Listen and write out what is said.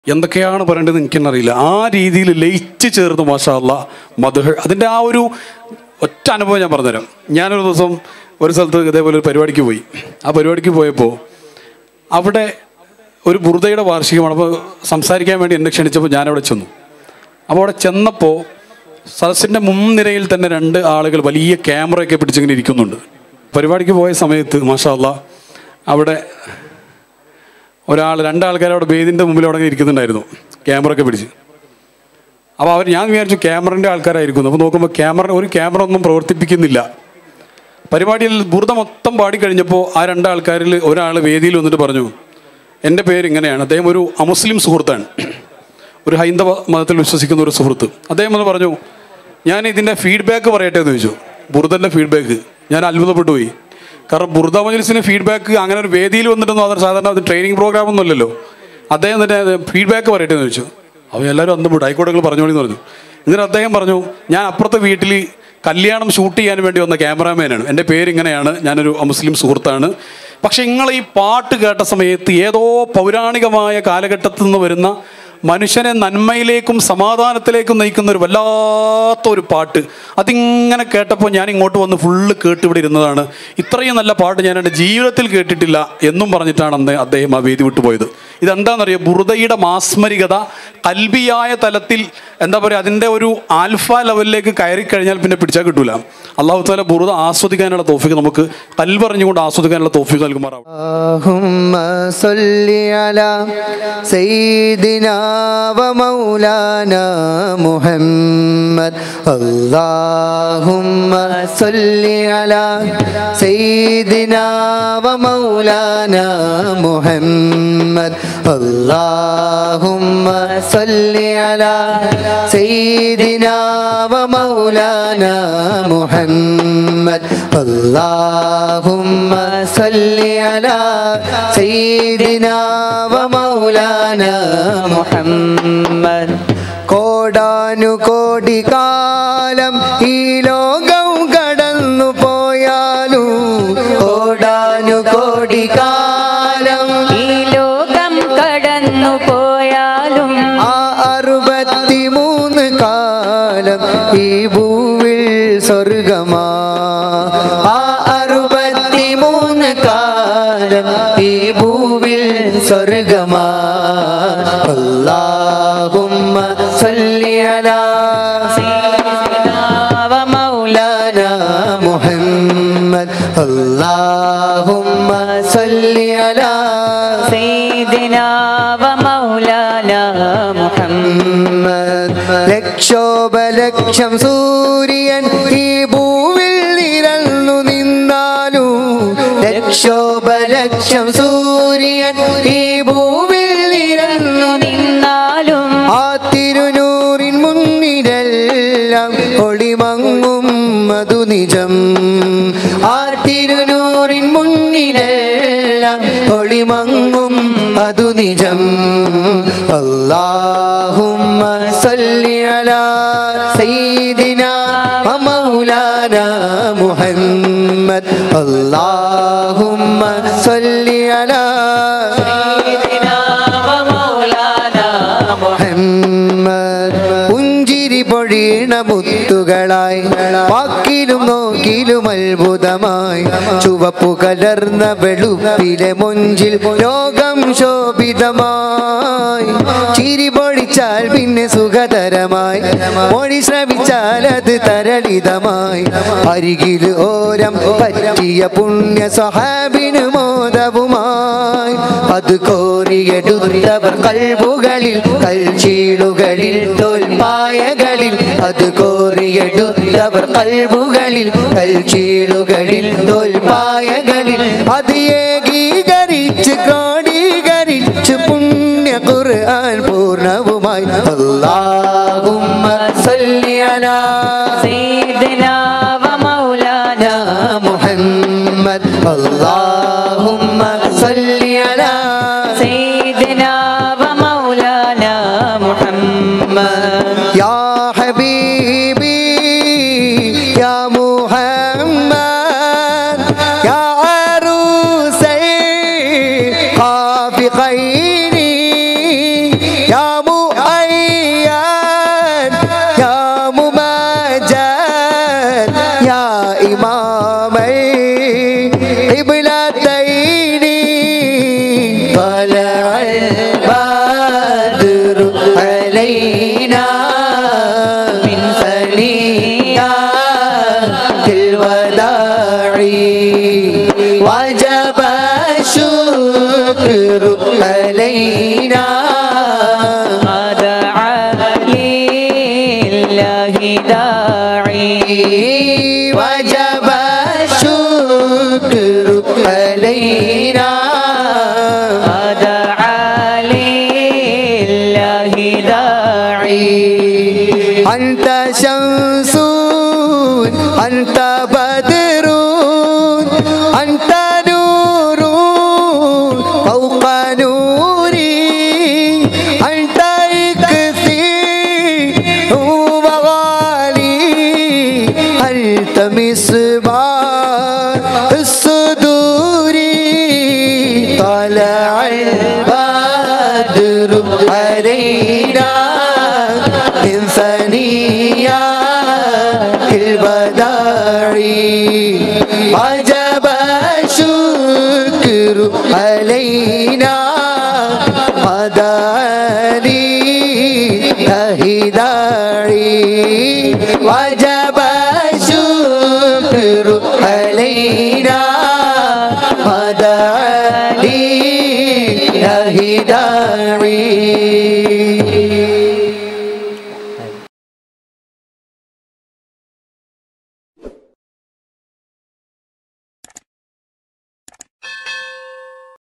എന്തൊക്കെയാണ് പറയേണ്ടത് എനിക്കെന്നറിയില്ല ആ രീതിയിൽ ലയിച്ച് ചേർന്ന് മാഷാല്ല മധുഹ അതിൻ്റെ ആ ഒരു ഒറ്റ അനുഭവം ഞാൻ പറഞ്ഞുതരാം ഞാനൊരു ദിവസം ഒരു സ്ഥലത്ത് ഇതേപോലെ ഒരു പരിപാടിക്ക് പോയി ആ പരിപാടിക്ക് പോയപ്പോൾ അവിടെ ഒരു ബുറുദയുടെ വാർഷികമാണ് അപ്പോൾ സംസാരിക്കാൻ വേണ്ടി എന്നെ ക്ഷണിച്ചപ്പോൾ ഞാനവിടെ ചെന്നു അപ്പോൾ അവിടെ ചെന്നപ്പോൾ സദസ്സിൻ്റെ മുൻനിരയിൽ തന്നെ രണ്ട് ആളുകൾ വലിയ ക്യാമറയൊക്കെ പിടിച്ചിങ്ങനെ ഇരിക്കുന്നുണ്ട് പരിപാടിക്ക് പോയ സമയത്ത് മാഷാല്ല അവിടെ ഒരാൾ രണ്ടാൾക്കാർ അവിടെ വേദിൻ്റെ മുമ്പിൽ അവിടെ ഇങ്ങനെ ഇരിക്കുന്നുണ്ടായിരുന്നു ക്യാമറ ഒക്കെ പിടിച്ച് അപ്പോൾ അവർ ഞാൻ വിചാരിച്ചു ക്യാമറൻ്റെ ആൾക്കാരായിരിക്കുന്നു അപ്പോൾ നോക്കുമ്പോൾ ക്യാമറ ഒരു ക്യാമറ ഒന്നും പ്രവർത്തിപ്പിക്കുന്നില്ല പരിപാടിയിൽ ബുറുദ മൊത്തം പാടിക്കഴിഞ്ഞപ്പോൾ ആ രണ്ടാൾക്കാരിൽ ഒരാൾ വേദിയിൽ വന്നിട്ട് പറഞ്ഞു എൻ്റെ പേര് ഇങ്ങനെയാണ് അദ്ദേഹം ഒരു അമുസ്ലിം സുഹൃത്താണ് ഒരു ഹൈന്ദവ മതത്തിൽ വിശ്വസിക്കുന്ന ഒരു സുഹൃത്ത് അദ്ദേഹം എന്ന് പറഞ്ഞു ഞാൻ ഇതിൻ്റെ ഫീഡ്ബാക്ക് പറയട്ടെ എന്ന് ചോദിച്ചു ബുറുദൻ്റെ ഫീഡ്ബാക്ക് ഞാൻ അത്ഭുതപ്പെട്ടു പോയി കാരണം ബുർദ മജ്ലിസിന് ഫീഡ്ബാക്ക് അങ്ങനെ ഒരു വേദിയിൽ വന്നിട്ടൊന്നും അത് സാധാരണ അത് ട്രെയിനിങ് പ്രോഗ്രാം ഒന്നും അല്ലല്ലോ അദ്ദേഹം തന്നെ ഫീഡ്ബാക്ക് പറയട്ടെ എന്ന് ചോദിച്ചു അപ്പോൾ എല്ലാവരും അന്ന് വിട്ടു ആയിക്കോട്ടെ നിങ്ങൾ പറഞ്ഞോളി എന്ന് പറഞ്ഞു എന്നിട്ട് അദ്ദേഹം പറഞ്ഞു ഞാൻ അപ്പുറത്തെ വീട്ടിൽ കല്യാണം ഷൂട്ട് ചെയ്യാൻ വേണ്ടി വന്ന ക്യാമറാമാനാണ് എൻ്റെ പേര് ഇങ്ങനെയാണ് ഞാനൊരു മുസ്ലിം സുഹൃത്താണ് പക്ഷെ നിങ്ങൾ ഈ പാട്ട് കേട്ട സമയത്ത് ഏതോ പൗരാണികമായ കാലഘട്ടത്തിൽ നിന്ന് വരുന്ന മനുഷ്യനെ നന്മയിലേക്കും സമാധാനത്തിലേക്കും നയിക്കുന്ന ഒരു വല്ലാത്ത ഒരു പാട്ട് അതിങ്ങനെ കേട്ടപ്പോൾ ഞാൻ ഇങ്ങോട്ട് വന്ന് ഫുള്ള് കേട്ട് ഇവിടെ ഇരുന്നതാണ് ഇത്രയും നല്ല പാട്ട് ഞാൻ എൻ്റെ ജീവിതത്തിൽ കേട്ടിട്ടില്ല എന്നും പറഞ്ഞിട്ടാണ് അന്ന് അദ്ദേഹം ആ വേദി വിട്ടുപോയത് ഇതെന്താണെന്നറിയോ ബുറുദയുടെ മാസ്മരികത കൽബിയായ തലത്തിൽ എന്താ പറയുക അതിൻ്റെ ഒരു ആൽഫ ലെവലിലേക്ക് കയറി കഴിഞ്ഞാൽ പിന്നെ പിടിച്ചാൽ കിട്ടൂല അള്ളാഹു താല ബുറുദ ആസ്വദിക്കാനുള്ള തോഫിക്ക് നമുക്ക് കൽവറിഞ്ഞുകൊണ്ട് ആസ്വദിക്കാനുള്ള തോഫിക്ക് നൽകുമാറാവും اللهم صل على سيدنا ومولانا محمد اللهم صل على سيدنا ومولانا محمد اللهم صل على سيدنا ومولانا محمد اللهم صل على سيدنا ومولانا محمد കോടാനു കോടി കാലം ഈ ലോകം കടന്നു പോയാലും കോടാനു കോടി കാലം ഈ ലോകം കടന്നു പോയാലും ആ അറുപത്തിമൂന്ന് കാലം ഈ ഭൂവിൽ സ്വർഗമാ ആ അറുപത്തിമൂന്ന് കാലം ഈ ഭൂവിൽ സ്വർഗമാ അല്ലാഹുമ്മ സല്ലി അലാ സീതാവ മൗലാന مولانا محمد اللهم صل على സീദിനാവ മൗലാന മുഹമ്മദ് محمد ലക്ഷോപലക്ഷം സൂര്യൻ ഈ ഭൂവിൽ നിരന്നു നിന്നാലും ലക്ഷോപലക്ഷം സൂര്യൻ ഈ ഭൂവിൽ നിരന്നു നിന്നാലും ആ തിരുനൂറിൻ മുന്നിലെല്ലാം ഒളിമങ്ങും മധു നിജം ആ തിരുനൂറിൻ മുന്നിലെല്ലാം ഒളിമങ്ങും മധു നിജം അല്ലാഹുമ്മ സല്ലി അലാ സയ്യിദിനാ വമൗലാന മുഹമ്മദ് അല്ലാഹുമ്മ സല്ലി അലാ സീദിനാവ മൗലാന മുഹമ്മദ് പുഞ്ചിരി പൊഴിയണ മുത്തുകളായി വാക്കിലും നോക്കിലും അത്ഭുതമായി ചുവപ്പു കലർന്ന വെളുപ്പിലെ മൊഞ്ചിൽ ലോകം ശോഭിതമായി ചിരി പൊഴിച്ചാൽ പിന്നെ സുഖതരമായി മൊഴി ശ്രമിച്ചാൽ അത് തരളിതമായി അരികിൽ ഓരം പറ്റിയ പുണ്യ സഹാബിന് മോദവുമായി അത് കോരിയെടുത്തവർ കൽബുകളിൽ കൽച്ചീളുകളിൽ തോൽപ്പായകളിൽ അത് കോരിയെടുത്തവർ കൽബുകളിൽ കൽച്ചീളുകളിൽ തോൽപ്പായകളിൽ അത് ഏകീകരിച്ച് ക്രോഡീകരിച്ച് പുണ്യ ഖുർആൻ പൂർണ്ണവുമായി അല്ലാഹുമ്മ സല്ലി അലാ സീദിനാവ മൗലാന മുഹമ്മദ് അല്ലാഹുമ്മ സല്ലി അലാ സീദിനാവ മൗലാന മുഹമ്മദ് يا حبيبي يا محمد يا عروسي خافقين يا داعي أنت شمس أنت بدر أنت نور فوق نوري أنت إكسي وغالي أنت مصباح الصدور طلع البدر علينا من ثنيات البدار وجب الشكر علينا وداني أهداري وجب الشكر علينا وداني أهداري